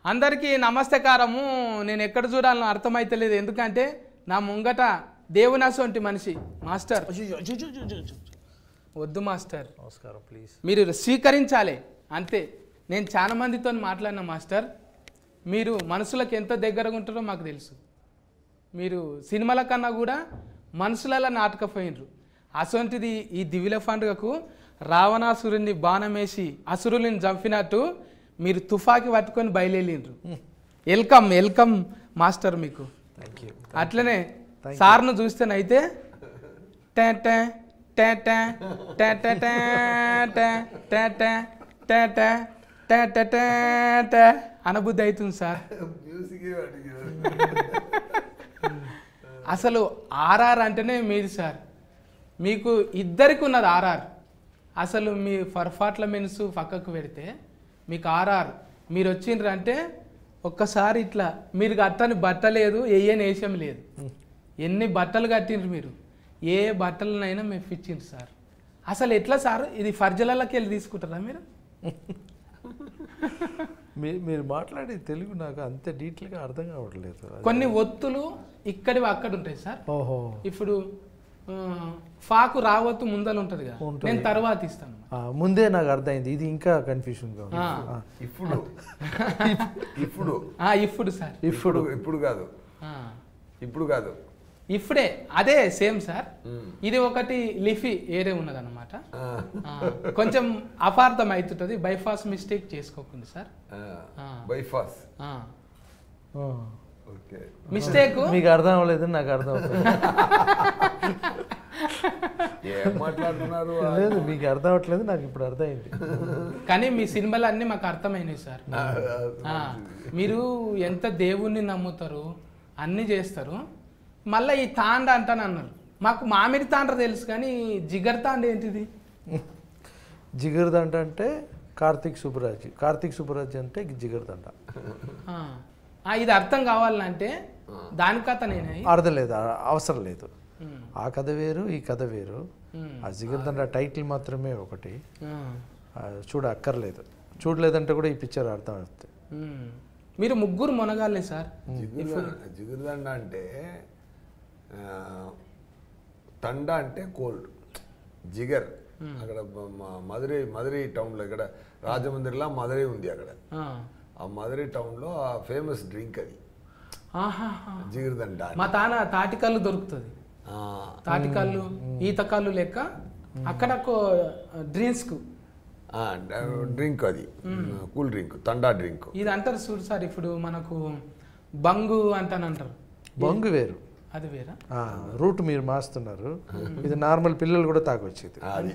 అందరికీ నమస్తకారము నేను ఎక్కడ చూడాలని అర్థమైతలేదు ఎందుకంటే నా ముంగట దేవునాసొంటి మనిషి మాస్టర్ వద్దు మాస్టర్ నమస్కారం ప్లీజ్ మీరు స్వీకరించాలి అంతే నేను చాలా మందితో మాట్లాడిన మాస్టర్ మీరు మనసులకు ఎంత దగ్గరగా ఉంటారో మాకు తెలుసు మీరు సినిమాల కన్నా కూడా మనసులలో నాటకపోయినరు అసొంటిది ఈ దివిల పండుగకు రావణాసురుని బాణమేసి అసురుని చంపినట్టు మీరు తుఫాకి పట్టుకొని బయలుదేరిండ్రు వెల్కమ్ వెల్కమ్ మాస్టర్ మీకు థ్యాంక్ యూ అట్లనే సార్ను చూస్తేనైతే టే టే టే టే టే టే టే టే టే టే టే టే టే టే టే టే అనబుద్ధి అవుతుంది సార్ అసలు ఆర్ఆర్ అంటేనే మీది సార్ మీకు ఇద్దరికి ఉన్నది ఆర్ఆర్ అసలు మీ పర్ఫార్మెన్స్ పక్కకు పెడితే మీకు ఆర్ఆర్ మీరు వచ్చిండ్రు అంటే ఒక్కసారి ఇట్లా మీరు కట్టని బట్ట లేదు వేయని వేషం లేదు ఎన్ని బట్టలు కట్టిండ్రు మీరు ఏ బట్టలనైనా మేము ఇచ్చిండ్రు సార్ అసలు ఎట్లా సార్ ఇది ఫర్జలకి వెళ్ళి తీసుకుంటారా మీరు మీరు మీరు మాట్లాడే తెలుగు నాకు అంత డీటెయిల్గా అర్థం కావట్లేదు కొన్ని ఒత్తులు ఇక్కడివి అక్కడ ఉంటాయి సార్ ఓహో ఇప్పుడు ఆ, ఫాకు రావత్తు ముందలు ఉంటుంది కదా ఉంటుంది. నేను తర్వాత ఇస్తాను ఆ, ముందే నాకు అర్థమైంది ఇది ఇంకా కన్ఫ్యూషన్గా ఉంది ఆ. ఆ, ఇప్పుడు ఇప్పుడు ఆ, ఇప్పుడు సార్ ఇప్పుడు ఇప్పుడు కాదు ఆ, ఇప్పుడు కాదు ఇప్పుడే అదే సేమ్ సార్ ఇది ఒకటి లిఫీ ఏరే ఉన్నదన్నమాట ఆ, ఆ, కొంచెం అపార్థం అవుతుంటుంది బైపాస్ మిస్టేక్ చేసుకోకండి సార్ ఆ, ఆ. బైఫాస్ ఆ, ఆ. ఓకే మిస్టేక్ మీకు అర్థం అవ్వలేదు నాకు అర్థం అవుతుంది ఏం మాట్లాడుతున్నారు లేదు మీకు అర్థం అవ్వట్లేదు నాకు ఇప్పుడు అర్థమైంది కానీ మీ సినిమాలు అన్నీ మాకు అర్థమైనాయి సార్ ఆ, మీరు ఎంత దేవుణ్ణి నమ్ముతారు అన్నీ చేస్తారు మళ్ళీ ఈ తాండ అంటాను అన్నారు మాకు మామిడి తాండ్ర తెలుసు కానీ జిగర్ తాండ ఏంటిది జిగర్దండ అంటే కార్తీక్ సుబ్బరాజ్ కార్తీక్ సుబ్బరాజ్ అంటే జిగర్దండ ఆ, ఆ, ఇది అర్థం కావాలంటే దాని కథ నేనే అర్థం లేదు ఆ- అవసరం లేదు ఉమ్, ఆ కథ వేరు ఈ కథ వేరు ఉమ్, ఆ జిగర్దండ టైటిల్ మాత్రమే ఒకటి ఆ, ఆ, చూడ అక్కర్లేదు చూడలేదంటే కూడా ఈ పిక్చర్ అర్థం అవుతుంది ఉమ్. మీరు ముగ్గురు మునగాలే సార్ జిగురు జిగురుదండ అంటే ఆ, తండ అంటే కోల్డ్ జిగర్ అక్కడ మ- మ- మధురై మధురై టౌన్లో ఇక్కడ రాజమందిర్లా మధురై ఉంది అక్కడ ఆ. ఆ మధురై టౌన్లో ఆ ఫేమస్ డ్రింక్ అది ఆహాహా. జిగురుదండ మా తాన తాటికల్లు దొరుకుతుంది ఆ, తాటికల్లు ఈతకల్లు లెక్క అక్కడ డ్రింక్స్ కు ఆ, డ్రింక్ అది కూల్ డ్రింక్ తండా డ్రింక్ ఇది అంటారు చూడు సార్ ఇప్పుడు మనకు బంగు అంటానంటారు బంగు వేరు అది వేరా ఆ, రూట్ మీరు మాస్తున్నారు ఇది నార్మల్ పిల్లలు కూడా తాగొచ్చు ఇది అది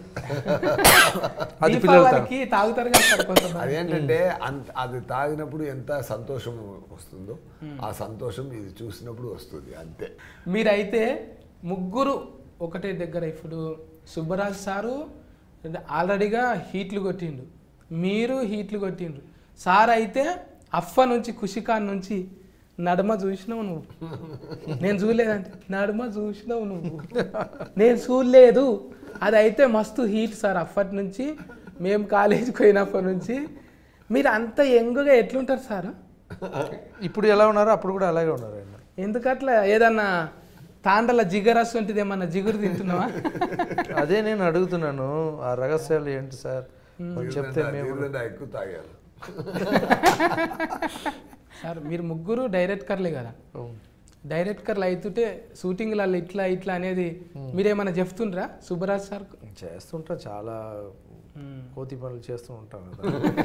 అది పిల్లలు తాగ దీపావళికి తాగుతారు కదా సార్ కొంతమంది అదేంటంటే అంత అది తాగినప్పుడు ఎంత సంతోషం వస్తుందో ఆ సంతోషం ఇది చూసినప్పుడు వస్తుంది అంతే మీరైతే ముగ్గురు ఒకటే దగ్గర ఇప్పుడు సుబ్బరాజు సారు ఆల్రెడీగా హీట్లు కొట్టిండు మీరు హీట్లు కొట్టిండ్రు సార్ అయితే అఫ్ఫ నుంచి ఖుషిఖాన్ నుంచి నడుమ చూసినావు నువ్వు నేను చూడలేదంటే నడుమ చూసినావు నువ్వు నేను చూడలేదు అది అయితే మస్తు హీట్ సార్ అప్పటి నుంచి మేము కాలేజీకి పోయినప్పటి నుంచి మీరు అంత యంగ్గా ఎట్లుంటారు సార్ ఇప్పుడు ఎలా ఉన్నారో అప్పుడు కూడా అలాగే ఉన్నారు ఆయన ఎందుకట్లా ఏదన్నా తాండల జిగరస్ వంటిది ఏమన్నా జిగురు తింటున్నావా అదే నేను అడుగుతున్నాను ఆ రహస్యాలు ఏంటి సార్ కొంచెం చెప్తే మేము జీవితంలో ఎక్కువ తాగారు సార్ మీరు ముగ్గురు డైరెక్టర్లే కదా డైరెక్టర్లు అవుతుంటే షూటింగ్లలో ఇట్లా ఇట్లా అనేది మీరేమన్నా చెప్తుండ్రా సుబ్బరాజ్ సార్ చేస్తుంటా చాలా కోతి పనులు చేస్తూ ఉంటాం కదా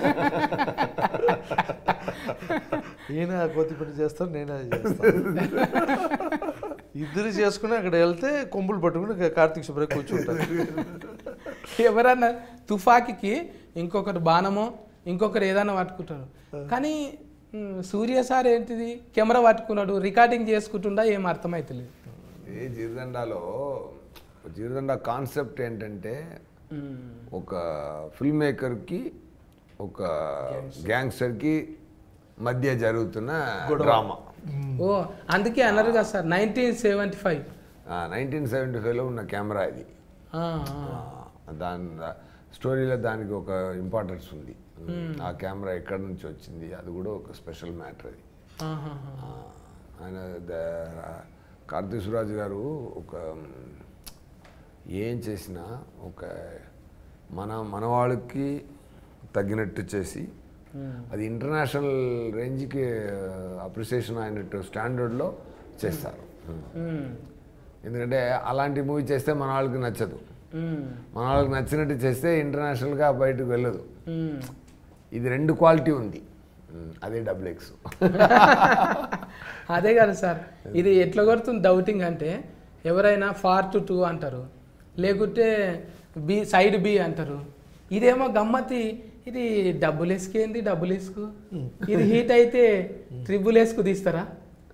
ఈయన ఆ కోతి పని చేస్తాను నేను అది చేస్తాను ఇద్దరు చేసుకుని అక్కడ వెళ్తే కొమ్ములు పట్టుకుని కార్తీక్ సుబ్రహ్మ కూర్చుంటారు ఎవరన్నా తుఫాకీకి ఇంకొకరు బాణమో ఇంకొకరు ఏదైనా పట్టుకుంటారు కానీ మ్, సూర్య సార్ ఏంటిది కెమెరా పట్టుకున్నాడు రికార్డింగ్ చేసుకుంటుండా ఏం అర్థమైతలేదు ఈ జీరదండాలో జీరదండ కాన్సెప్ట్ ఏంటంటే ఒక ఫిల్మ్ మేకర్కి ఒక గ్యాంగ్స్టర్కి మధ్య జరుగుతున్న డ్రామా ఓ అందుకే అన్నారు కదా sir nineteen seventy five nineteen seventy ఫైవ్లో ఉన్న కెమెరా ఇది దాని స్టోరీలో దానికి ఒక ఇంపార్టెన్స్ ఉంది ఆ కెమెరా ఎక్కడి నుంచి వచ్చింది అది కూడా ఒక స్పెషల్ మ్యాటర్ అది ఆహాహా. ఆ, ఆయన ద- కార్తీక్ సురాజ్ గారు ఒక మ్, ఏం చేసినా ఒక మన మన వాళ్ళకి తగ్గినట్టు చేసి అది ఇంటర్నేషనల్ రేంజ్కి అప్రిసియేషన్ అయినట్టు స్టాండర్డ్లో చేస్తారు మ్మ్. ఎందుకంటే అలాంటి మూవీ చేస్తే మన వాళ్ళకి నచ్చదు మ్మ్. మన వాళ్ళకి నచ్చినట్టు చేస్తే ఇంటర్నేషనల్గా బయటకు వెళ్ళదు మ్మ్. ఇది రెండు క్వాలిటీ ఉంది ఉమ్, అదే డబుల్ ఎక్స్ అదే కదా సార్ ఇది ఎట్లా కొడుతుంది డౌటింగ్ అంటే ఎవరైనా ఫార్ట్ టూ అంటారు లేకుంటే బి సైడ్ బి అంటారు ఇదేమో గమ్మతి ఇది డబ్బులు వేసుకేంది డబ్బులు వేసుకు ఇది హీట్ అయితే ట్రిబుల్ వేసుకు తీస్తారా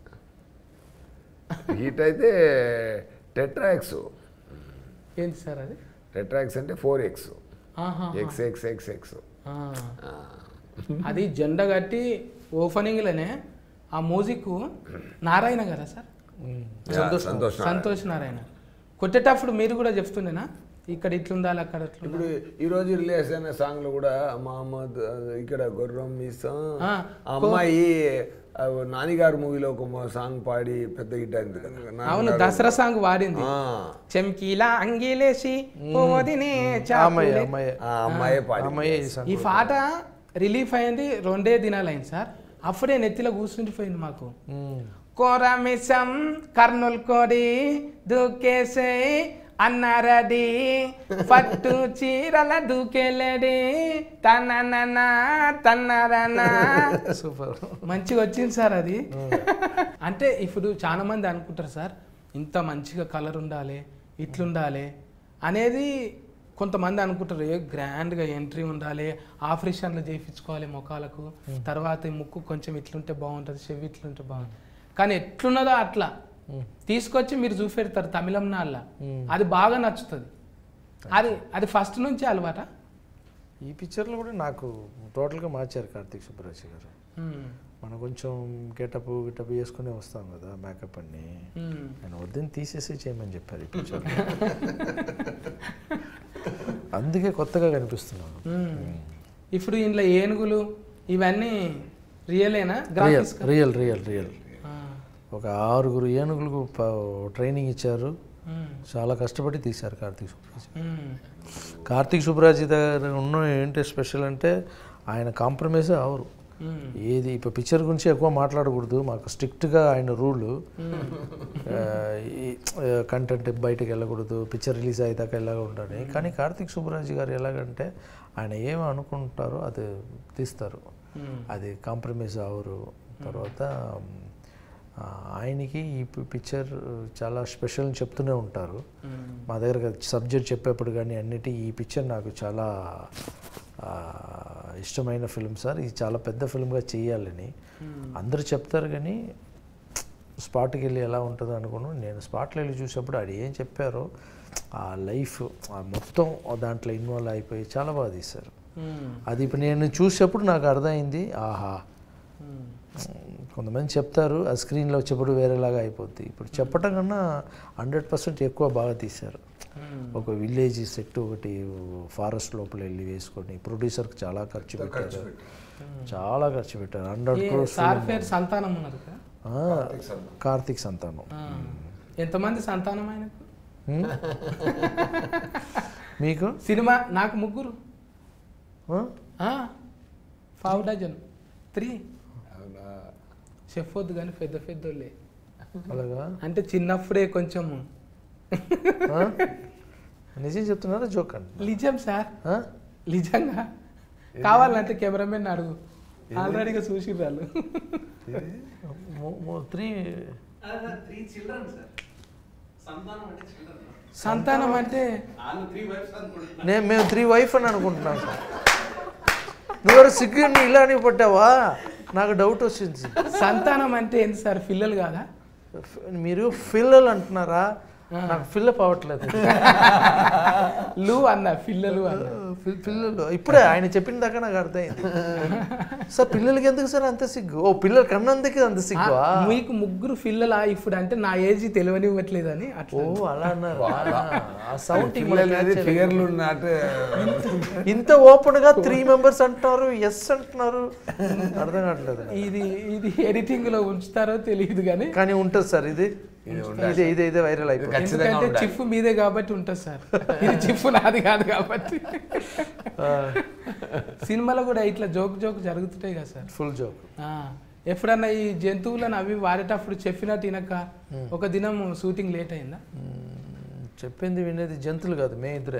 హీట్ అయితే టెట్రాక్స్ ఏంటి సార్ అది టెట్రాక్స్ అంటే ఫోర్ ఎక్స్ ఆహా. ఎక్స్ ఎక్స్ ఎక్స్ ఎక్స్ ఆ. అది జెండా కట్టి ఓపెనింగ్లోనే ఆ మ్యూజిక్ నారాయణ కదా సార్ సంతోష్ సంతోష్ నారాయణ. సంతోష్ నారాయణ కొట్టేటప్పుడు మీరు కూడా చెప్తుండేనా ఇక్కడ ఇట్లుండాలి అక్కడ ఇప్పుడు ఇట్లుండాలి ఈ రోజు రిలీజ్ అయిన సాంగ్ లో కూడా మహమ్మద్ ఆ, ఇక్కడ గుర్రం మీసం ఆ, ఆ అమ్మాయి ఆ, నానిగారు మూవీలో ఒక సాంగ్ పాడి పెద్ద హిట్ అయింది కదా అవును నాన్నగారు- దసరా సాంగ్ వాడింది ఆ, చెంకీలా అంగిలేసి పోదినే అమ్మాయి చాకులే. అమ్మాయి ఆ అమ్మాయి పాడి అమ్మాయి ఈ సంగతి. ఈ పాట రిలీఫ్ అయింది రెండే దినాలు అయింది సార్ అప్పుడే నెత్తిలో కూర్చుండిపోయింది మాకు మ్మ్. కోరమిసం కర్నూల్ కోడి దూకేసే అన్నారడి పట్టు చీరల దూకెళ్ళడి తన తన్నరనా సూపర్ మంచిగా వచ్చింది సార్ అది అంటే ఇప్పుడు చాలా మంది అనుకుంటారు సార్ ఇంత మంచిగా కలర్ ఉండాలి ఇట్లుండాలి అనేది కొంతమంది అనుకుంటారు ఏ గ్రాండ్గా ఎంట్రీ ఉండాలి ఆపరేషన్లు చేయించుకోవాలి ముఖాలకు తర్వాత ఈ ముక్కు కొంచెం ఇట్లుంటే బాగుంటుంది చెవి ఇట్లుంటే బాగుంటుంది కానీ ఎట్లున్నదో అట్లా తీసుకొచ్చి మీరు చూపెడతారు తమిళం నాళ్ళ అది బాగా నచ్చుతుంది అది అది ఫస్ట్ నుంచి అలవాట ఈ పిక్చర్లో కూడా నాకు టోటల్గా మార్చారు కార్తీక్ సుబ్బరాజ్ గారు మనం కొంచెం గెటప్ గిటప్ వేసుకునే వస్తాం కదా మేకప్ అన్ని ఆయన వద్దని తీసేసి చేయమని చెప్పారు ఈ పిక్చర్ అందుకే కొత్తగా కనిపిస్తున్నాను ఇప్పుడు ఇంట్లో ఏనుగులు ఇవన్నీ రియలేనా real graphics real real real ఒక ఆరుగురు ఏనుగులకు ప- ట్రైనింగ్ ఇచ్చారు చాలా కష్టపడి తీశారు కార్తీక్ సుబ్బరాజ్ కార్తీక్ సుబ్బరాజ్ దగ్గర ఉన్న ఏంటి స్పెషల్ అంటే ఆయన కాంప్రమైజ్ అవరు ఏది ఇప్పుడు పిక్చర్ గురించి ఎక్కువ మాట్లాడకూడదు మాకు స్ట్రిక్ట్గా ఆయన రూల్ కంటెంట్ బయటకు వెళ్ళకూడదు పిక్చర్ రిలీజ్ అయ్యేదాకా ఎలాగ ఉండాలి కానీ కార్తీక్ సుబ్బరాజ్ గారు ఎలాగంటే ఆయన ఏమి అనుకుంటారో అది తీస్తారు అది కాంప్రమైజ్ అవరు తర్వాత ఆ, ఆయనకి ఈ పిక్చర్ చాలా స్పెషల్ అని చెప్తూనే ఉంటారు మా దగ్గర సబ్జెక్ట్ చెప్పేప్పుడు కానీ అన్నిటి ఈ పిక్చర్ నాకు చాలా ఆ, ఇష్టమైన ఫిల్మ్ సార్ ఇది చాలా పెద్ద ఫిల్మ్గా చేయాలని అందరూ చెప్తారు కానీ స్పాట్కి వెళ్ళి ఎలా ఉంటుందో అనుకున్నాను నేను స్పాట్లో వెళ్ళి చూసేప్పుడు ఆడు ఏం చెప్పారో ఆ లైఫ్ ఆ మొత్తం దాంట్లో ఇన్వాల్వ్ అయిపోయి చాలా బాగా తీశారు అది ఇప్పుడు నేను చూసేప్పుడు నాకు అర్థమైంది ఆహా కొంతమంది చెప్తారు ఆ స్క్రీన్లో వచ్చేప్పుడు వేరేలాగా అయిపోద్ది ఇప్పుడు చెప్పటం కన్నా హండ్రెడ్ పర్సెంట్ ఎక్కువ బాగా తీశారు ఒక విలేజ్ సెట్ ఒకటి ఫారెస్ట్ లోపల వెళ్ళి వేసుకొని ప్రొడ్యూసర్కి చాలా ఖర్చు పెట్టారు చాలా ఖర్చు పెట్టారు హండ్రెడ్ క్రోర్స్ సార్ పేరు సంతానం ఉన్నది కదా కార్తీక్ సంతానం ఆ. ఎంతమంది సంతానం ఆయనకు హ్మ్? మీకు సినిమా నాకు ముగ్గురు ఆ? ఆ, ఫైవ్ డజన్ త్రీ అవునా? చెప్పొద్దు కానీ పెద్ద పెద్దోళ్ళే అలాగా అంటే చిన్నప్పుడే కొంచెము ఆ? నిజం చెప్తున్నారా జోక్ అండి నిజం సార్ నిజంగా కావాలంటే కెమెరామెన్ అడుగు ఆల్రెడీగా చూసి వాళ్ళు త్రీ త్రీ చిల్డ్రన్ సార్ సంతానం అంటే చిల్డ్రన్ సంతానం అంటే వాళ్ళు త్రీ వైఫ్స్ అనుకుంటున్నారు నేను మేము త్రీ వైఫ్ అని అనుకుంటున్నాం సార్ నువ్వు సిగ్గుని ఇలా అని పట్టావా నాకు డౌట్ వచ్చింది సంతానం అంటే ఏంటి సార్ పిల్లలు కాదా మీరు పిల్లలు అంటున్నారా నాకు ఫిల్అప్ అవ్వట్లేదు లు అన్న పిల్లలు అన్న పిల్- పిల్లలు ఇప్పుడే ఆయన చెప్పిన దాకా నాకు అర్థమైంది సార్ పిల్లలకి ఎందుకు సార్ అంత సిగ్గు ఓ పిల్లలు కన్నందుకే అంత సిగ్గు ఆ, మీకు ముగ్గురు పిల్లలా ఇప్పుడు అంటే నా ఏజ్ తెలియనివ్వట్లేదు అని ఓ అట్లా అలా అన్నారు ఆ సౌండ్ పిల్లలు ఫిగర్లు ఉన్నట్టు ఇంత ఓపెన్ గా త్రీ మెంబర్స్ అంటున్నారు ఎస్ అంటున్నారు అర్థం కావట్లేదు ఇది ఇది ఎడిటింగ్ లో ఉంచుతారో తెలియదు కానీ కానీ ఉంటుంది సార్ ఇది ఇదే ఇదే ఇదే వైరల్ అయిపోయింది ఖచ్చితంగా ఎందుకంటే ఉండాలి. చిఫ్ మీదే కాబట్టి ఉంటుంది సార్ ఇది చిఫ్ నాది కాదు కాబట్టి సినిమాలో కూడా ఇట్లా జోక్ జోక్ జరుగుతుంటాయి కదా సార్ ఫుల్ జోక్ ఆ, ఎప్పుడన్నా ఈ జంతువులను అవి వాడేటప్పుడు చెప్పినట్టు తినక ఒక దినం షూటింగ్ లేట్ అయిందా చెప్పింది వినేది జంతువులు కాదు మే ఇద్దరే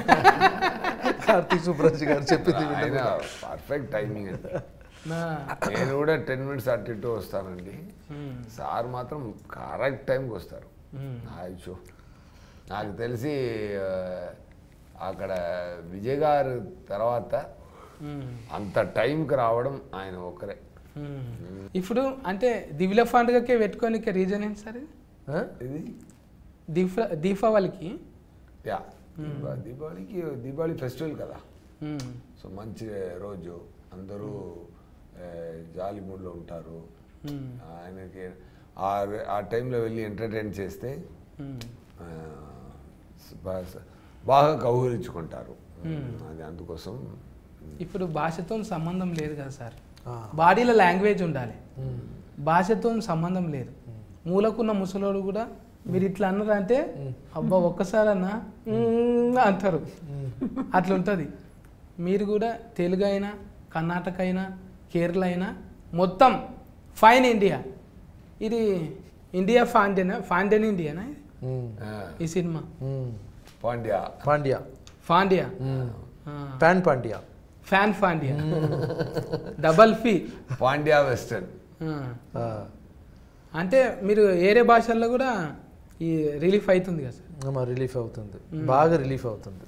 కార్తీక్ సుబ్రాజ్ గారు చెప్పింది వినేది ఆయన పర్ఫెక్ట్ టైమింగ్ అండి నా, నేను కూడా టెన్ మినిట్స్ అటు ఇటు వస్తానండి ఉమ్, సార్ మాత్రం కరెక్ట్ టైంకి వస్తారు ఉమ్, ఆయుష్ నాకు తెలిసి ఆ, అక్కడ విజయ్ గారు తర్వాత ఉమ్, అంత టైంకి రావడం ఆయన ఒక్కరే ఉమ్. ఇప్పుడు అంటే దివిల పండుగకే పెట్టుకోనికి రీజన్ ఏంటి సార్ ఇది ఆ? ఇది దీప దీపావళికి యా దీపా- దీపావళికి దీపావళి ఫెస్టివల్ కదా ఉమ్, సో మంచి రోజు అందరూ ఆ, జాలి మూడ్లో ఉంటారు ఉమ్, ఆయనకి ఆ ఆ టైంలో వెళ్ళి ఎంటర్టైన్ చేస్తే ఉమ్, ఆ, బా- బాగా కౌగులించుకుంటారు అది అందుకోసం ఇప్పుడు భాషతో సంబంధం లేదు కదా సార్ ఆ. బాడీలో లాంగ్వేజ్ ఉండాలి భాషతో సంబంధం లేదు మూలకున్న ముసలోడు కూడా మీరు ఇట్లా అన్నారంటే అబ్బా ఒక్కసారి అన్నా "మ్మ్" అంటారు అట్లా ఉంటుంది మీరు కూడా తెలుగు అయినా కర్ణాటక అయినా కేరళ అయినా మొత్తం ఫైన్ ఇండియా ఇది ఇండియా ఫాండెనా ఫాండెన్ ఇండియానా ఇది? ఉమ్, ఆ, ఈ సినిమా ఉమ్. పాండ్యా పాండ్యా ఫాండియా ఆ, పాన్ పాండ్యా ఫ్యాన్ ఫాండియా డబల్ ఫీ పాండ్యా వెస్టర్న్ ఆ. ఆ. అంటే మీరు ఏరే భాషల్లో కూడా ఈ రిలీఫ్ అవుతుంది కదా సార్ మా రిలీఫ్ అవుతుంది బాగా రిలీఫ్ అవుతుంది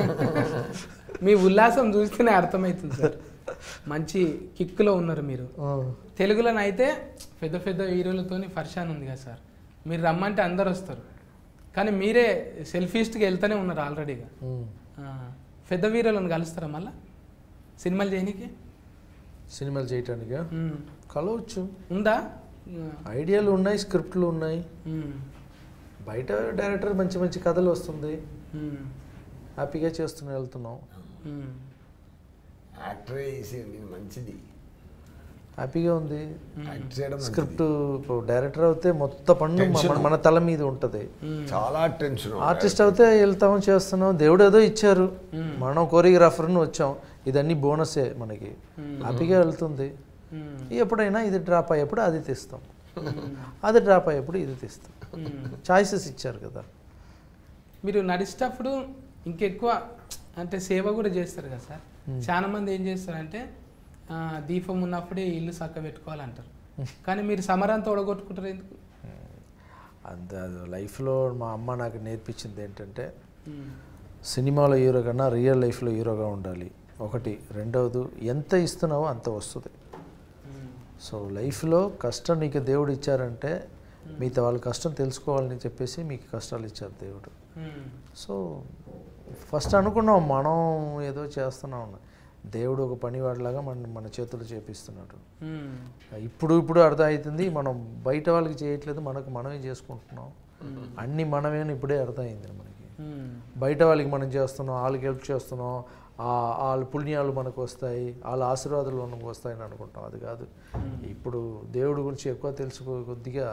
మీ ఉల్లాసం చూస్తేనే అర్థమవుతుంది సార్ మంచి కిక్లో ఉన్నారు మీరు తెలుగులోనైతే పెద్ద పెద్ద హీరోలతోని ఫర్షాన్ ఉంది కదా సార్ మీరు రమ్మంటే అందరు వస్తారు కానీ మీరే సెల్ఫీస్ట్కి వెళ్తూనే ఉన్నారు ఆల్రెడీగా ఉమ్. ఆ, పెద్ద హీరోలను కలుస్తారా మళ్ళా సినిమాలు చేయనీకి సినిమాలు చేయటానికి ఉమ్. కలవచ్చు ఉందా ఐడియాలు ఉన్నాయి స్క్రిప్ట్లు ఉన్నాయి ఉమ్. బయట డైరెక్టర్ మంచి మంచి కథలు వస్తుంది ఉమ్. హ్యాపీగా చేస్తూనే వెళ్తున్నాం ఉమ్. యాక్టర్ వేసి నేను మంచిది హ్యాపీగా ఉంది యాక్ట్ చేయడం మంచిది. స్క్రిప్ట్ ఇప్పుడు డైరెక్టర్ అవుతే మొత్తం పన్ను మన- Tension. మన తల మీద ఉంటుంది ఉమ్. చాలా టెన్షన్ ఆర్టిస్ట్ అవుతే వెళ్తాం చేస్తున్నాం దేవుడు ఏదో ఇచ్చారు మనం కోరియోగ్రాఫర్ని వచ్చాం ఇదన్నీ బోనసే మనకి హ్యాపీగా వెళ్తుంది ఉమ్. ఎప్పుడైనా ఇది డ్రాప్ అయ్యేప్పుడు అది తీస్తాం అది డ్రాప్ అయ్యేప్పుడు ఇది తీస్తాం ఉమ్. చాయిసెస్ ఇచ్చారు కదా మీరు నడిచేటప్పుడు ఇంకెక్కువ అంటే సేవ కూడా చేస్తారు కదా సార్ చాలా మంది ఏం చేస్తారంటే ఆ, దీపం ఉన్నప్పుడే ఇల్లు చక్క పెట్టుకోవాలంటారు కానీ మీరు సమరాంతా ఒడగొట్టుకుంటారు ఎందుకు అంత లైఫ్లో మా అమ్మ నాకు నేర్పించింది ఏంటంటే ఉమ్. సినిమాలో హీరో కన్నా రియల్ లైఫ్లో హీరోగా ఉండాలి ఒకటి రెండవది ఎంత ఇస్తున్నావో అంత వస్తుంది ఉమ్. సో లైఫ్లో కష్టం నీకు దేవుడు ఇచ్చారంటే మిగతా వాళ్ళ కష్టం తెలుసుకోవాలని చెప్పేసి మీకు కష్టాలు ఇచ్చారు దేవుడు ఉమ్. సో ఫస్ట్ అనుకున్నాం మనం ఏదో చేస్తున్నాం అని. దేవుడు ఒక పనివాడిలాగా మన మన చేతులు చేపిస్తున్నాడు ఉమ్. ఇప్పుడు ఇప్పుడు అర్థం అవుతుంది మనం బయట వాళ్ళకి చేయట్లేదు మనకు మనమే చేసుకుంటున్నాం అన్నీ మనమే అని ఇప్పుడే అర్థమైంది మనకి ఉమ్. బయట వాళ్ళకి మనం చేస్తున్నాం వాళ్ళకి హెల్ప్ చేస్తున్నాం ఆ- వాళ్ళ పుణ్యాలు మనకు వస్తాయి వాళ్ళ ఆశీర్వాదాలు మనకు వస్తాయని అనుకుంటాం అది కాదు ఇప్పుడు దేవుడి గురించి ఎక్కువ తెలుసుకో కొద్దిగా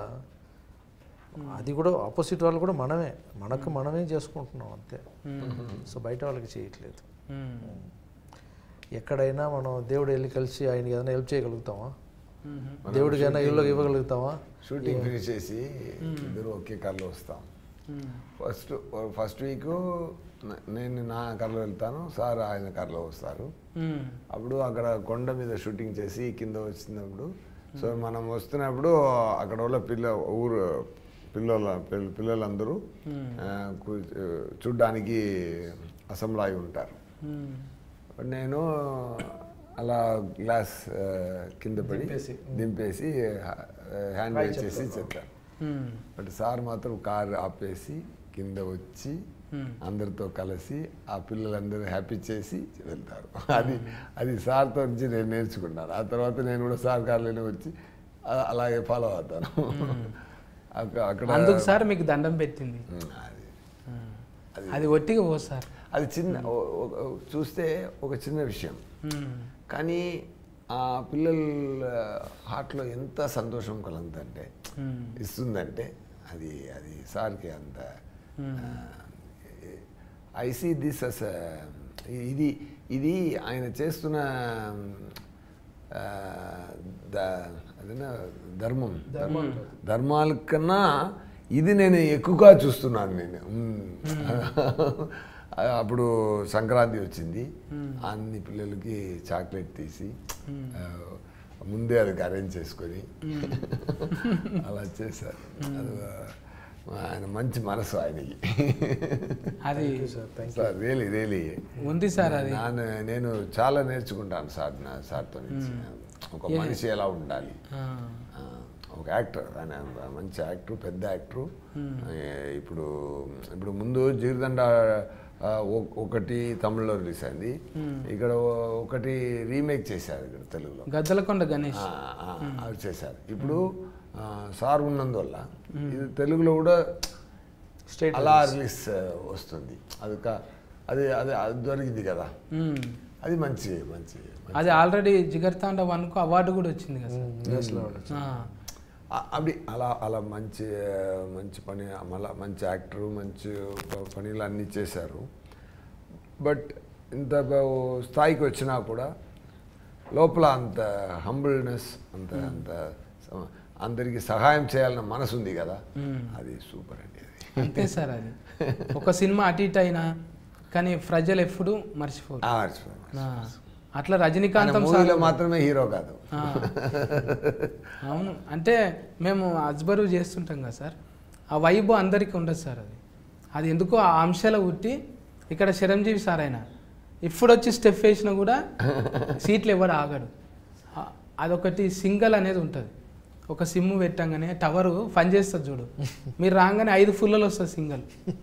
అది కూడా ఆపోజిట్ వాళ్ళు కూడా మనమే మనకు మనమే చేసుకుంటున్నాం అంతే ఉమ్. సో బయట వాళ్ళకి చేయట్లేదు ఉమ్. ఎక్కడైనా మనం దేవుడు వెళ్ళి కలిసి ఆయనకి ఏదైనా హెల్ప్ చేయగలుగుతామా ఉమ్. దేవుడికి ఏదైనా ఇల్లు ఇవ్వగలుగుతామా షూటింగ్ ఫినిష్ చేసి ఇద్దరు ఒకే కార్లో వస్తాం ఉమ్. ఫస్ట్ ఫస్ట్ వీక్ నేను నా కార్లో వెళ్తాను సార్ ఆయన కార్లో వస్తారు ఉమ్. అప్పుడు అక్కడ కొండ మీద షూటింగ్ చేసి కింద వచ్చినప్పుడు సో మనం వస్తున్నప్పుడు అక్కడ వాళ్ళ పిల్ల ఊరు పిల్లల పిల్ల- పిల్లలందరూ ఉమ్. ఆ, కూ- చూడ్డానికి అసెంబ్లీ ఉంటారు ఉమ్. నేను అలా గ్లాస్ ఆ, కింద పడి దింపేసి. దింపేసి హ్యాండ్ రైజ్ చేసి చెప్తాను మ్మ్. బట్ సార్ మాత్రం కారు ఆపేసి కింద వచ్చి మ్మ్. అందరితో కలిసి ఆ పిల్లలందరూ హ్యాపీ చేసి వెళ్తారు అది అది సార్తో నుంచి నేను నేర్చుకున్నాను ఆ తర్వాత నేను కూడా సార్ కార్లోనే వచ్చి అ- అలాగే ఫాలో అవుతాను అక్క- అక్కడ అందుకు సార్ మీకు దండం పెట్టింది మ్మ్, అది మ్మ్. అది ఒట్టిగా పో సార్ అది చిన్న ఓ- ఓ- ఓ- చూస్తే ఒక చిన్న విషయం మ్మ్. కానీ ఆ పిల్లల హార్ట్లో ఎంత సంతోషం కలుగుతుందంటే మ్మ్. ఇస్తుందంటే అది అది సార్కి అంత ఐ సీ దిస్ అస్ ఇది ఇది ఆయన చేస్తున్న ఆ, ద అదేనా ధర్మం ధర్మాల కన్నా ఇది నేను ఎక్కువగా చూస్తున్నాను నేను మ్మ్. అప్పుడు సంక్రాంతి వచ్చింది అన్ని పిల్లలకి చాక్లెట్ తీసి ఆ, ముందే అది అరేంజ్ చేసుకొని అలా చేశారు అది ఆయన మంచి మనసు ఆయనకి అది సార్ రియలీ రియలీ ఉంది సార్ అది నాన్న నేను చాలా నేర్చుకుంటాను సార్ నా సార్తో నుంచి ఒక మనిషి ఎలా ఉండాలి ఆ. ఆ, ఒక యాక్టర్ ఆయన మంచి యాక్టర్ పెద్ద యాక్టర్ ఇప్పుడు ఇప్పుడు ముందు జీవితండ ఆ, ఒ- ఒకటి తమిళ్లో రిలీజ్ అయింది ఇక్కడ ఓ- ఒకటి రీమేక్ చేశారు ఇక్కడ తెలుగులో గద్దలకొండ గణేష్ ఆ, ఆ, అవి చేశారు ఇప్పుడు ఆ, సార్ ఉన్నందువల్ల ఇది తెలుగులో కూడా స్టేట్ అలా రిలీజ్ వస్తుంది అది కా- అది అది అది దొరికింది కదా మ్మ్. అది మంచి మంచి అది ఆల్రెడీ జిగర్తాండ వన్కు అవార్డు కూడా వచ్చింది కదా సార్ యూఎస్లో ఆ. ఆ- అది అలా అలా మంచి మంచి పని మళ్ళా మంచి యాక్టరు మంచి ప- పనులు అన్నీ చేశారు బట్ ఇంత బ- స్థాయికి వచ్చినా కూడా లోపల అంత హంబుల్నెస్ అంత అంత స- అందరికీ సహాయం చేయాలన్న మనసు ఉంది కదా అది సూపర్ అండి అది అంతే సార్ అది ఒక సినిమా అటు ఇటు అయినా కానీ ప్రజలు ఎప్పుడు మర్చిపోరు ఆ, మర్చిపోయాను. ఆ. అట్లా ఆయన రజనీకాంతం సార్ మూవీలో మాత్రమే హీరో కాదు ఆ. అవును అంటే మేము అజ్బరు చేస్తుంటాం కదా సార్ ఆ వైబ్ అందరికీ ఉండదు సార్ అది అది ఎందుకో ఆ అంశాలు ఉట్టి ఇక్కడ చిరంజీవి సార్ అయినా ఇప్పుడు వచ్చి స్టెప్ వేసినా కూడా సీట్లు ఎవడు ఆగడు ఆ- అదొకటి సింగల్ అనేది ఉంటుంది ఒక సిమ్ పెట్టంగానే టవర్ పని చేస్తుంది చూడు మీరు రాగానే ఐదు ఫుల్లలో వస్తుంది సింగల్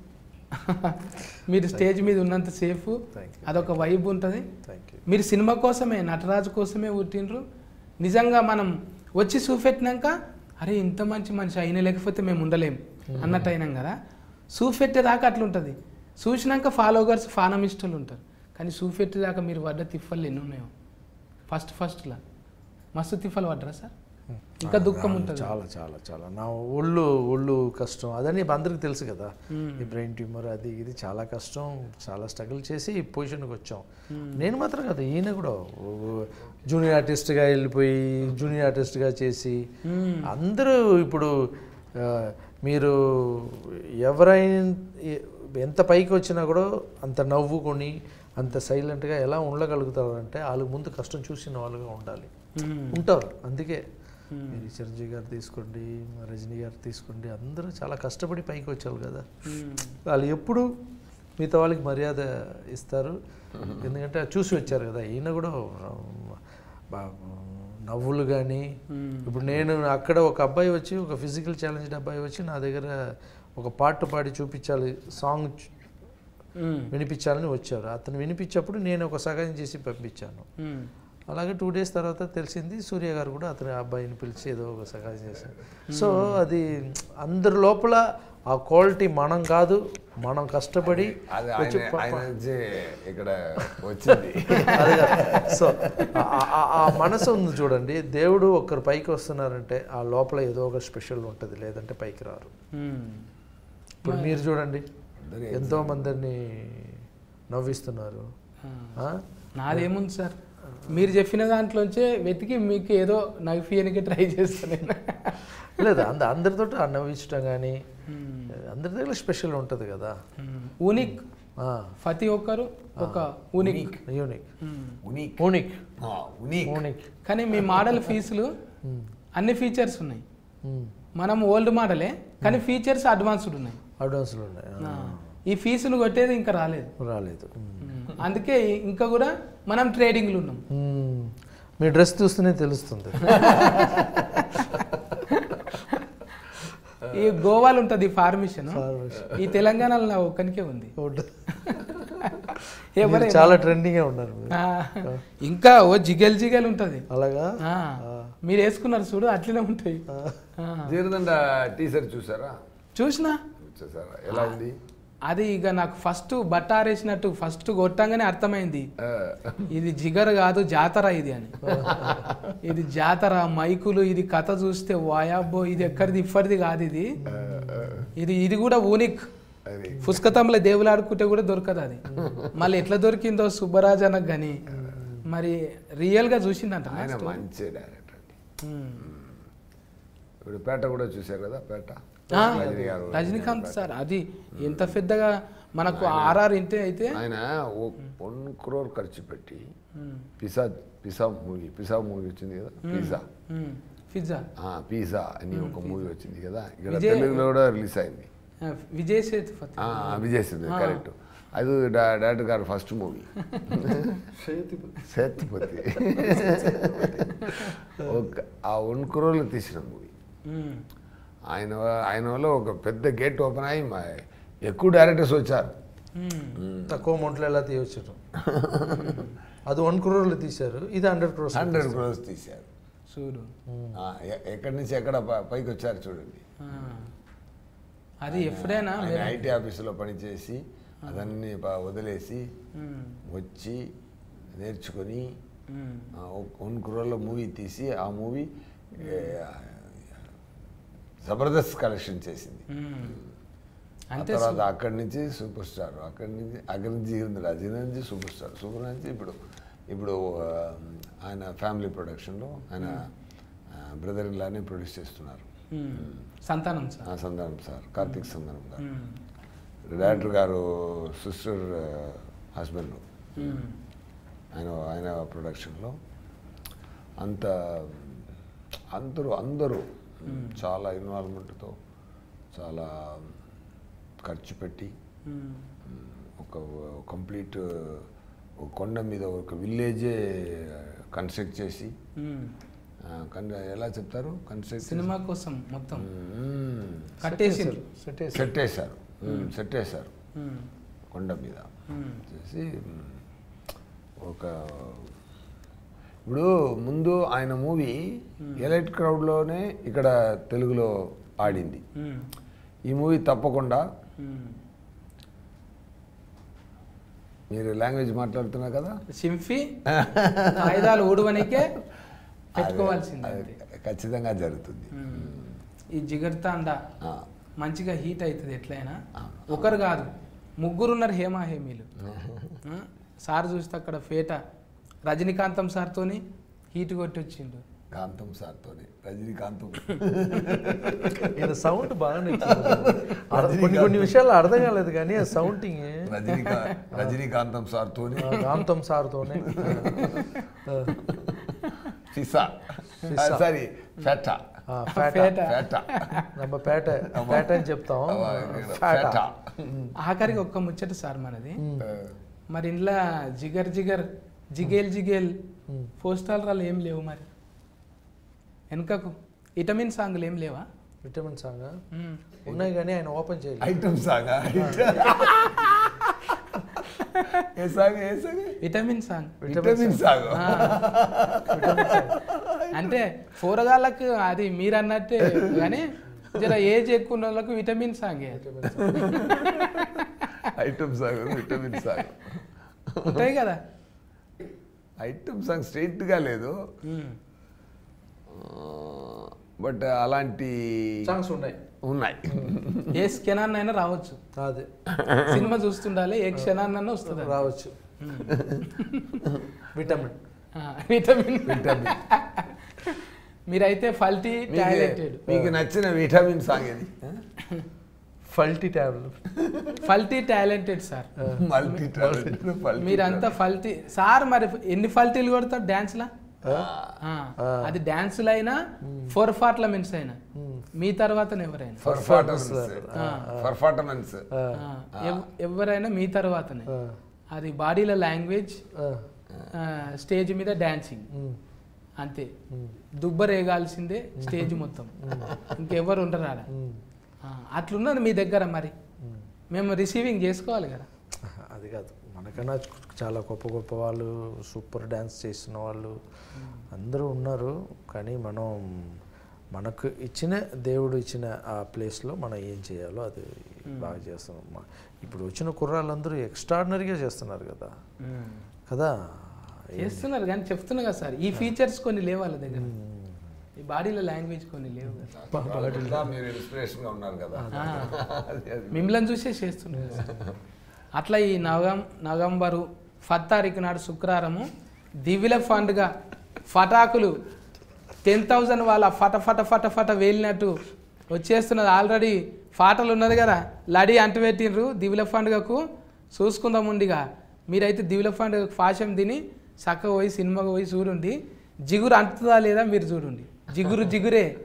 మీరు స్టేజ్ మీద ఉన్నంత సేఫ్ Thank you. అదొక వైబ్ ఉంటుంది థ్యాంక్ యూ మీరు సినిమా కోసమే నటరాజు కోసమే పుట్టినరు నిజంగా మనం వచ్చి చూపెట్టినాక అరే ఇంత మంచి మనిషి అయిన లేకపోతే మేము ఉండలేం అన్నట్టు అయినాం కదా చూపెట్టేదాకా అట్లుంటుంది చూసినాక ఫాలోవర్స్ ఫానమిస్టులు ఉంటారు కానీ చూపెట్టేదాకా మీరు పడ్డ తిప్పలు ఎన్ని ఉన్నాయో ఫస్ట్ ఫస్ట్లా మస్తు తిప్పలు పడ్డరా సార్ ఇంకా దుఃఖం ఉంటుంది చాలా చాలా చాలా నా ఒళ్ళు ఒళ్ళు కష్టం అదని అందరికి తెలుసు కదా ఈ బ్రెయిన్ ట్యూమర్ అది ఇది చాలా కష్టం చాలా స్ట్రగుల్ చేసి ఈ పొజిషన్కి వచ్చాం నేను మాత్రం కదా ఈయన కూడా జూనియర్ ఆర్టిస్ట్గా వెళ్ళిపోయి జూనియర్ ఆర్టిస్ట్గా చేసి అందరూ ఇప్పుడు ఆ, మీరు ఎవరైనా ఎంత పైకి వచ్చినా కూడా అంత నవ్వుకొని అంత సైలెంట్గా ఎలా ఉండగలుగుతారంటే వాళ్ళకి ముందు కష్టం చూసిన వాళ్ళుగా ఉండాలి మ్మ్. ఉంటారు అందుకే మీరు చిరంజీవి గారు తీసుకోండి మా రజనీ గారు తీసుకోండి అందరూ చాలా కష్టపడి పైకి వచ్చారు కదా మ్మ్. వాళ్ళు ఎప్పుడు మిగతా వాళ్ళకి మర్యాద ఇస్తారు ఎందుకంటే అది చూసి వచ్చారు కదా ఈయన కూడా బా- నవ్వులు కానీ ఇప్పుడు నేను అక్కడ ఒక అబ్బాయి వచ్చి ఒక ఫిజికల్ ఛాలెంజ్డ్ అబ్బాయి వచ్చి నా దగ్గర ఒక పాట పాడి చూపించాలి సాంగ్ చు- మ్మ్. వినిపించాలని వచ్చారు అతను వినిపించేప్పుడు నేను ఒక సగం చేసి పంపించాను మ్మ్. అలాగే టూ డేస్ తర్వాత తెలిసింది సూర్య గారు కూడా అతని అబ్బాయిని పిలిచి ఏదో ఒక సహాయం చేశారు సో అది అందరి లోపల ఆ క్వాలిటీ మనం కాదు మనం కష్టపడి అది వచ్చి ఆయన ప- ఆయన ప- నుంచి ఇక్కడ వచ్చింది అది కాదు. సో ఆ- ఆ- ఆ మనసు ఉంది చూడండి దేవుడు ఒక్కరు పైకి వస్తున్నారంటే ఆ లోపల ఏదో ఒక స్పెషల్ ఉంటుంది లేదంటే పైకి రారు మ్మ్. ఇప్పుడు మీరు చూడండి అందరూ ఎంతో మందిని నవ్విస్తున్నారు ఆ. ఆ? నాదేముంది సార్ మీరు చెప్పిన దాంట్లోంచే వెతికి మీకు ఏదో నవ్వియనికి ట్రై చేస్తాను లేదు అంద అందరితో ఆ నవ్వించడం కానీ అందరి దగ్గర స్పెషల్ ఉంటుంది కదా ఊనిక్ ప్రతి ఒక్కరు ఒక ఊనిక్ యూనిక్ ఉనిక్ యూనిక్ ఆ, ఉనిక్ యూనిక్ కానీ మీ మోడల్ ఫీజులు అన్ని ఫీచర్స్ ఉన్నాయి మనం ఓల్డ్ మోడలే కానీ ఫీచర్స్ అడ్వాన్స్డ్ ఉన్నాయి అడ్వాన్స్లు ఉన్నాయి ఆ, ఆ. ఈ ఫీజులు కొట్టేది ఇంకా రాలేదు రాలేదు అందుకే ఇంకా కూడా మనం ట్రేడింగ్లు ఉన్నాం మ్మ్. మీ డ్రెస్ చూస్తేనే తెలుస్తుంది గోవాలో ఉంటుంది ఫార్మేషన్ Formation. ఈ తెలంగాణలో నా ఒక్కనికే ఉంది ఉంటుంది. ఎవరు మీరు చాలా ట్రెండింగ్ ఉన్నారు మీరు. ఆ, ఇంకా ఓ జిగెల్ జిగెల్ ఉంటది అలాగా ఆ, మీరు వేసుకున్నారు చూడు అట్లనే ఉంటాయి ఆ. జీరదండ టీషర్ట్ చూసారా చూసినా చూసారా ఎలా ఉంది అది ఇక నాకు ఫస్ట్ బట్ట ఆరేసినట్టు ఫస్ట్ కొట్టంగానే అర్థమైంది ఆ, ఇది జిగర్ కాదు జాతర ఇది అని ఇది జాతర మైకులు ఇది కథ చూస్తే వాయాబ్బో ఇది ఎక్కడిది ఇప్పటిది కాదు ఇది ఇది ఇది కూడా ఊనిక్ అది పుస్తకంలో దేవులు ఆడుకుంటే కూడా దొరకదు అది మళ్ళీ ఎట్లా దొరికిందో సుబ్బరాజ్ అనకు కానీ మరి రియల్ గా చూసిందంట ఆయన మంచి డైరెక్టర్ అండి ఇప్పుడు పేట కూడా చూశారు కదా పేట ఆ, రజనీ గారు రజనీకాంత్ సార్ అది ఎంత పెద్దగా మనకు ఆర్ఆర్ ఇంటే అయితే ఆయన వన్ క్రోర్ ఖర్చు పెట్టి ఉమ్, పిసా పిసా మూవీ పిసా మూవీ వచ్చింది కదా పిజ్జా ఉమ్, పిజ్జా ఆ, పిజ్జా అని ఒక మూవీ వచ్చింది కదా ఇక్కడ విజయ్- తెలుగులో కూడా రిలీజ్ అయింది ఆ, విజయ్ సేతుపతి ఆ, విజయ్ సేతుపతి కరెక్ట్ అది డా- డైరెక్టర్ గారు ఫస్ట్ మూవీ సేతుపతి ఒక ఆ వన్ క్రోర్లో తీసిన మూవీ ఉమ్, ఆయన ఆయన వల్ల ఒక పెద్ద గేట్ ఓపెన్ అయ్యి మా ఎక్కువ డైరెక్టర్స్ వచ్చారు ఉమ్, తక్కువ అమౌంట్లో ఎలా తీయవచ్చు అది వన్ క్రోర్లో తీశారు ఇది హండ్రెడ్ క్రోర్స్ హండ్రెడ్ క్రోర్స్ తీశారు చూడు ఆ, ఎ- ఎక్కడి నుంచి ఎక్కడ ప- పైకి వచ్చారు చూడండి ఆ. అది ఎప్పుడైనా ఆయన మీరు- ఐటీ ఆఫీసులో పనిచేసి అదన్నీ ప- వదిలేసి ఉమ్, వచ్చి నేర్చుకొని ఉమ్, ఆ, ఒక వన్ క్రోర్లో మూవీ తీసి ఆ మూవీ జబర్దస్త్ కలెక్షన్ చేసింది ఉమ్. ఆ అంతే తర్వాత అక్కడి నుంచి సూపర్ స్టార్ అక్కడి నుంచి అక్కడి నుంచి జిగింద్ర జిగింద్ర నుంచి సూపర్ స్టార్ సూపర్ నుంచి ఇప్పుడు ఇప్పుడు ఆ, ఆయన ఫ్యామిలీ ప్రొడక్షన్లో ఆయన బ్రదర్ ఇలానే ప్రొడ్యూస్ చేస్తున్నారు ఉమ్, సంతానం సార్ ఆ సందర్భం సార్ కార్తీక్ సందర్భం గారు ఉమ్, డైరెక్టర్ గారు సిస్టర్ హస్బెండ్ ఉమ్, ఆయన ఆయన ప్రొడక్షన్లో అంత అందరూ అందరూ చాలా ఇన్వాల్వ్మెంట్తో చాలా ఖర్చు పెట్టి ఉమ్, ఒక కంప్లీట్ ఒక కొండ మీద ఒక విలేజే కన్స్ట్రక్ట్ చేసి ఉమ్. ఆ, కన్- ఎలా చెప్తారు కన్స్ట్రక్ట్ సినిమా కోసం మొత్తం మ్మ్. కట్టేసి సెట్ సెట్ వేశారు మ్మ్. సెట్ వేశారు కొండ మీద చేసి మ్, ఒక ఇప్పుడు ముందు ఆయన మూవీ ఎలైట్ క్రౌడ్లోనే ఇక్కడ తెలుగులో ఆడింది ఈ మూవీ తప్పకుండా మీరు లాంగ్వేజ్ మాట్లాడుతున్నారు కదా సింఫి ఆయుధాలు ఊడవనికే పెట్టుకోవాల్సిందే అది ఖచ్చితంగా జరుగుతుంది ఈ జిగర్తాండ ఆ, మంచిగా హీట్ అవుతుంది ఎట్లయినా ఒకరు కాదు ముగ్గురు ఉన్నారు హేమా హేమీలు ఆ, సార్ చూస్తే అక్కడ ఫేట రజనీకాంతం సార్తోని హీట్ కొట్టి వచ్చిండు కాంతం సార్తోనే రజనీకాంతం ఈయన సౌండ్ బాగా నచ్చింది అర్థం- కొన్ని కొన్ని విషయాలు అర్థం కాలేదు కానీ ఆ సౌండింగ్ రజనీకా రజనీకాంతం సార్తోనే రామ్తమ్ సార్తోనే సిసా సారీ ఫెట ఆ, పేట ఫేట ఫెట నమ్మ పేట పేట అని చెప్తాం ఫెట పేట ఆఖరికి ఒక్క ముచ్చట సార్ మనది మరి ఇంట్లో జిగర్ జిగర్ జిగేల్ జిగేల్ పోస్టాల్ రాళ్ళు ఏం లేవు మరి వెనకకు విటమిన్ సాంగ్లు ఏం లేవా విటమిన్ సాంగ్ మ్మ్. ఉన్నాయి కానీ ఆయన ఓపెన్ చేయలేదు ఐటమ్ సాంగ్ ఏ సాంగ్ ఏ song vitamin song vitamin song ఆ. అంటే కూరగాయలకు అది మీరు అన్నట్టే కానీ జర ఏజ్ ఎక్కువ ఉన్న వాళ్ళకు vitamin song item song vitamin song ఉంటాయి కదా ఐటమ్ సాంగ్ స్ట్రైట్ గా లేదు మ్మ్. బట్ అలాంటి సాంగ్స్ ఉన్నాయి ఉన్నాయి ఏ క్షణాన్నైనా రావచ్చు అదే సినిమా చూస్తుండాలి ఏ క్షణాన్నైనా వస్తుంది అది. రావచ్చు విటమిన్ ఆ, విటమిన్ విటమిన్ మీరైతే ఫల్టీ టాలెంటెడ్ మీకు నచ్చిన విటమిన్ సాంగ్ ఇది ఫల్టీ ట్యాబ్లెట్ ఫల్టీ టాలెంటెడ్ సార్ మల్టీ మీరంతా ఫల్టీ సార్ మరి ఎన్ని ఫల్టీలు కొడతారు డాన్స్ లా ఆ, అది డాన్సులు అయినా ఫోర్ పార్లమెంట్స్ అయినా మీ తర్వాత ఎవరైనా పర్ఫార్మెన్స్ ఆ. పర్ఫార్మెన్స్ ఆ, ఎవ్- ఎవరైనా మీ తర్వాతనే అది బాడీలో లాంగ్వేజ్ స్టేజ్ మీద డాన్సింగ్ అంతే దుబ్బరేగాల్సిందే స్టేజ్ మొత్తం ఇంకెవరు ఉండరు ఆడ ఆ, అట్లున్నది మీ దగ్గర మరి మేము రిసీవింగ్ చేసుకోవాలి కదా అది కాదు మనకన్నా చాలా గొప్ప గొప్ప వాళ్ళు సూపర్ డ్యాన్స్ చేసిన వాళ్ళు అందరూ ఉన్నారు కానీ మనం మనకు ఇచ్చిన దేవుడు ఇచ్చిన ఆ ప్లేస్లో మనం ఏం చేయాలో అది బాగా చేస్తున్నాం మ- ఇప్పుడు వచ్చిన కుర్రాళ్ళందరూ ఎక్స్ట్రాడినరీగా చేస్తున్నారు కదా కదా చేస్తున్నారు కానీ చెప్తున్నా కదా సార్ ఈ ఫీచర్స్ కొన్ని లేవు వాళ్ళ దగ్గర ఈ బాడీలో లాంగ్వేజ్ కొన్ని లేవు కదా వాళ్ళ మీరు ఇన్స్పిరేషన్ గా ఉన్నారు కదా ఆ. అది అది. మిమ్మల్ని చూసే చేస్తున్నారు కదా సార్. అట్లా ఈ నవం నవంబరు ఫత్ తారీఖు నాడు శుక్రవారము దివిల ఫండ్గా ఫటాకులు టెన్ థౌజండ్ వాళ్ళ ఫట ఫట ఫట ఫట వేలినట్టు వచ్చేస్తున్నది ఆల్రెడీ పాటలు ఉన్నది కదా లడి అంటుపెట్టిండ్రు దివిల పండుగకు చూసుకుందాం ఉండిగా మీరైతే దివిల పండుగకు ఫాషం తిని చక్కగా పోయి సినిమాకు పోయి చూడండి జిగురు అంటుతుందా లేదా మీరు చూడండి జిగురు జిగురే